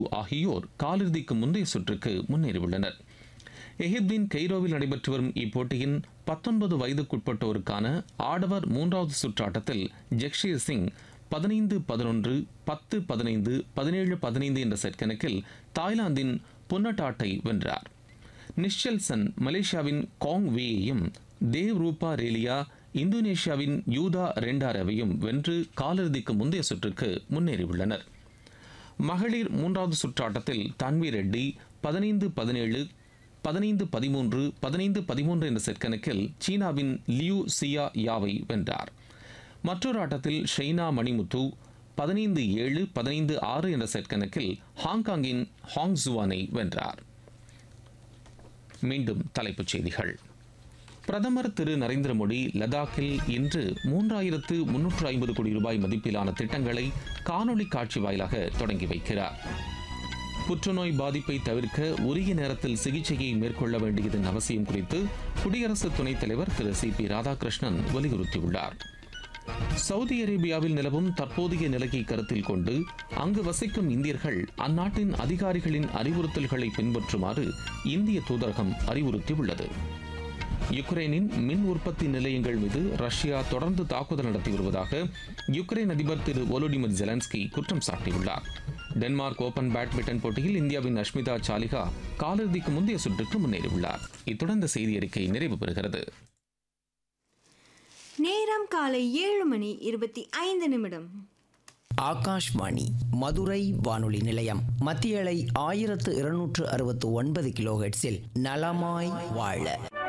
ஆகியோர் காலிறுதிக்கு முந்தைய சுற்றுக்கு முன்னேறியுள்ளனர் எகிப்தின் கெய்ரோவில் நடைபெற்று வரும் இப்போட்டியின் பத்தொன்பது வயதுக்குட்பட்டோருக்கான ஆடவர் மூன்றாவது சுற்றாட்டத்தில் ஜக்ஷீர் சிங் பதினைந்து பதினொன்று பத்து பதினைந்து பதினேழு பதினைந்து என்ற செட் கணக்கில் தாய்லாந்தின் புன்னட்டாட்டை வென்றார் நிஷல்சன் மலேசியாவின் காங் வேயையும் தேவ் ரூபா ரேலியா இந்தோனேஷியாவின் யூதா ரெண்டாரவையும் வென்று காலிறுதிக்கு முந்தைய சுற்றுக்கு முன்னேறியுள்ளனர் மகளிர் மூன்றாவது சுற்றாட்டத்தில் தன்வி ரெட்டி பதினைந்து பதினேழு பதினைந்து பதிமூன்று பதினைந்து பதிமூன்று என்ற செட் கணக்கில் சீனாவின் லியூ சியா யாவை வென்றார் மற்றொரு ஆட்டத்தில் ஷெய்னா மணிமுத்து பதினைந்து ஏழு பதினைந்து ஆறு என்ற செட் கணக்கில் ஹாங்காங்கின் ஹாங் ஜுவானை வென்றார் மீண்டும் தலைப்புச் செய்திகள் பிரதமர் திரு நரேந்திர மோடி லடாக்கில் இன்று மூன்றாயிரத்து முன்னூற்று ஐம்பது கோடி ரூபாய் மதிப்பிலான திட்டங்களை காணொளி காட்சி வாயிலாக தொடங்கி வைக்கிறார் புற்றுநோய் பாதிப்பை தவிர்க்க உரிய நேரத்தில் சிகிச்சையை மேற்கொள்ள வேண்டியதன் அவசியம் குறித்து குடியரசு துணைத் தலைவர் திரு சி பி ராதாகிருஷ்ணன் வலியுறுத்தியுள்ளார் சவுதி அரேபியாவில் நிலவும் தற்போதைய நிலையை கருத்தில் கொண்டு அங்கு வசிக்கும் இந்தியர்கள் அந்நாட்டின் அதிகாரிகளின் அறிவுறுத்தல்களை பின்பற்றுமாறு இந்திய தூதரகம் அறிவுறுத்தியுள்ளது யுக்ரைனின் மின் உற்பத்தி நிலையங்கள் மீது ரஷ்யா தொடர்ந்து தாக்குதல் நடத்தி வருவதாக யுக்ரைன் அதிபர் திரு ஒலோடிமிர் ஜெலன்ஸ்கி குற்றம் சாட்டியுள்ளார் டென்மார்க் ஓபன் பேட்மிண்டன் போட்டியில் இந்தியாவின் அஷ்மிதா சாலிகா காலிறுதிக்கு முந்தைய சுற்றுக்கு முன்னேறியுள்ளார் இத்துடன் இந்த செய்தி அறிக்கை நிறைவு பெறுகிறது நேரம் காலை ஏழு மணி இருபத்தி ஐந்து நிமிடம் ஆகாஷ்வாணி மதுரை வானொலி நிலையம் மத்திய அலை ஆயிரத்து இருநூற்று அறுபத்து ஒன்பது கிலோஹெட்ஸில் நலமாய் வாழ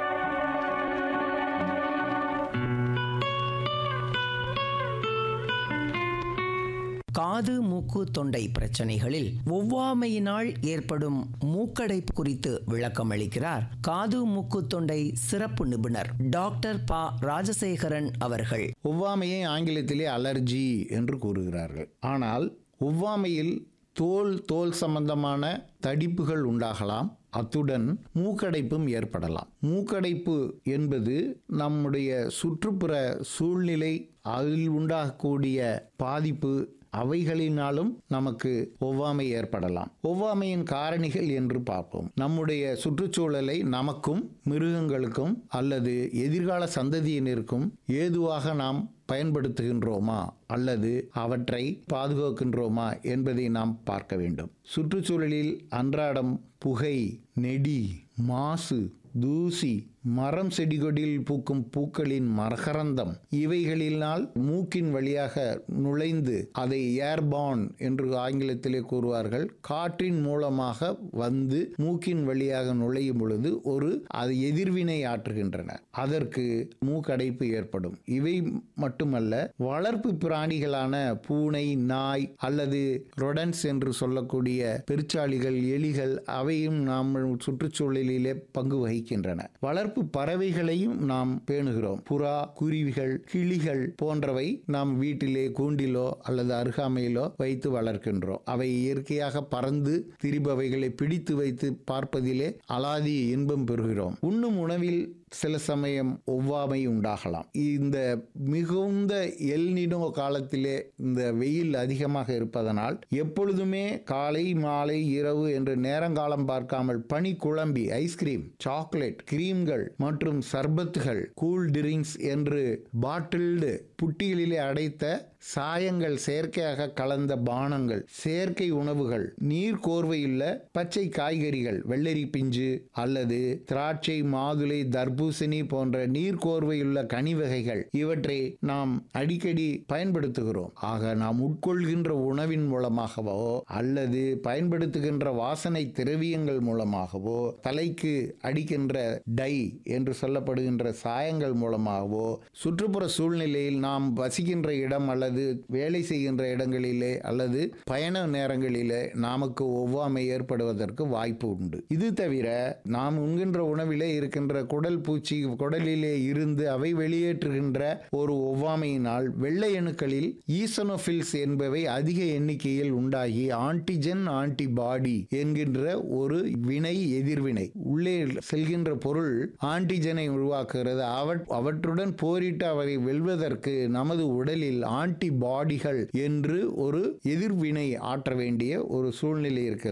காது மூக்கு தொண்டை பிரச்சனைகளில் ஒவ்வாமையினால் ஏற்படும் மூக்கடைப்பு குறித்து விளக்கம் அளிக்கிறார் காது மூக்கு தொண்டை சிறப்பு நிபுணர் டாக்டர் பா ராஜசேகரன் அவர்கள் ஒவ்வாமையை ஆங்கிலத்திலே அலர்ஜி என்று கூறுகிறார்கள் ஆனால் ஒவ்வாமையில் தோல் தோல் சம்பந்தமான தடிப்புகள் உண்டாகலாம் அத்துடன் மூக்கடைப்பும் ஏற்படலாம் மூக்கடைப்பு என்பது நம்முடைய சுற்றுப்புற சூழ்நிலை அதில் உண்டாகக்கூடிய பாதிப்பு அவைகளினாலும் நமக்கு ஒவ்வாமை ஏற்படலாம் ஒவ்வாமையின் காரணிகள் என்று பார்ப்போம் நம்முடைய சுற்றுச்சூழலை நமக்கும் மிருகங்களுக்கும் அல்லது எதிர்கால சந்ததியினருக்கும் ஏதுவாக நாம் பயன்படுத்துகின்றோமா அல்லது அவற்றை பாதுகாக்கின்றோமா என்பதை நாம் பார்க்க வேண்டும் சுற்றுச்சூழலில் அன்றாடம் புகை நெடி மாசு தூசி மரம் செடிகொடியில் பூக்கும் பூக்களின் மகரந்தம் இவைகளினால் மூக்கின் வழியாக நுழைந்து அதை ஏர்பான் என்று ஆங்கிலத்திலே கூறுவார்கள் காற்றின் மூலமாக வந்து மூக்கின் வழியாக நுழையும் பொழுது ஒரு அது எதிர்வினை ஆற்றுகின்றன அதற்கு மூக்கடைப்பு ஏற்படும் இவை மட்டுமல்ல வளர்ப்பு பிராணிகளான பூனை நாய் அல்லது ரொடன்ஸ் என்று சொல்லக்கூடிய பெருச்சாளிகள் எலிகள் அவையும் நாம் சுற்றுச்சூழலிலே பங்கு வகிக்கின்றன வளர்ப்பு பறவைகளையும் நாம் பேணுகிறோம் புறா குருவிகள் கிளிகள் போன்றவை நாம் வீட்டிலே கூண்டிலோ அல்லது அருகாமையிலோ வைத்து வளர்க்கின்றோம் அவை இயற்கையாக பறந்து திரிபவைகளை பிடித்து வைத்து பார்ப்பதிலே அலாதி இன்பம் பெறுகிறோம் உண்ணும் உணவில் சில சமயம் ஒவ்வாமை உண்டாகலாம் இந்த மிகுந்த எல்னினோ காலத்திலே இந்த வெயில் அதிகமாக இருப்பதனால் எப்பொழுதுமே காலை மாலை இரவு என்று நேரங்காலம் பார்க்காமல் பனி குழம்பி ஐஸ்கிரீம் சாக்லேட் கிரீம்கள் மற்றும் சர்பத்துகள் கூல் ட்ரிங்க்ஸ் என்று பாட்டில்டு புட்டிகளிலே அடைத்த சாயங்கள் செயற்கையாக கலந்த பானங்கள் செயற்கை உணவுகள் நீர் கோர்வையுள்ள பச்சை காய்கறிகள் வெள்ளரி பிஞ்சு அல்லது திராட்சை மாதுளை தர்பூசணி போன்ற நீர் கோர்வையுள்ள கனி வகைகள் இவற்றை நாம் அடிக்கடி பயன்படுத்துகிறோம் ஆக நாம் உட்கொள்கின்ற உணவின் மூலமாகவோ அல்லது பயன்படுத்துகின்ற வாசனை திரவியங்கள் மூலமாகவோ தலைக்கு அடிக்கின்ற டை என்று சொல்லப்படுகின்ற சாயங்கள் மூலமாகவோ சுற்றுப்புற சூழ்நிலையில் நாம் வசிக்கின்ற இடம் அல்லது வேலை செய்கின்ற இடங்களிலே அல்லது பயண நேரங்களிலே நமக்கு ஒவ்வாமை ஏற்படுவதற்கு வாய்ப்பு உண்டு இது தவிர நாம் உண்கின்ற உணவிலே இருக்கின்ற குடல் பூச்சி குடலிலே இருந்து அவை வெளியேற்றுகின்ற ஒரு ஒவ்வாமையினால் வெள்ளை அணுக்களில் ஈசனோஃபில்ஸ் என்பவை அதிக எண்ணிக்கையில் உண்டாகி ஆன்டிஜென் ஆன்டிபாடி என்கின்ற ஒரு வினை எதிர்வினை உள்ளே செல்கின்ற பொருள் ஆன்டிஜனை உருவாக்குகிறது அவற்- அவற்றுடன் போரிட்டு அவரை வெல்வதற்கு நமது உடலில் ஆன்டி ஆன்டிபாடிகள் என்று ஒரு எதிர்வினை ஆற்ற வேண்டிய ஒரு சூழ்நிலை இருக்கிறது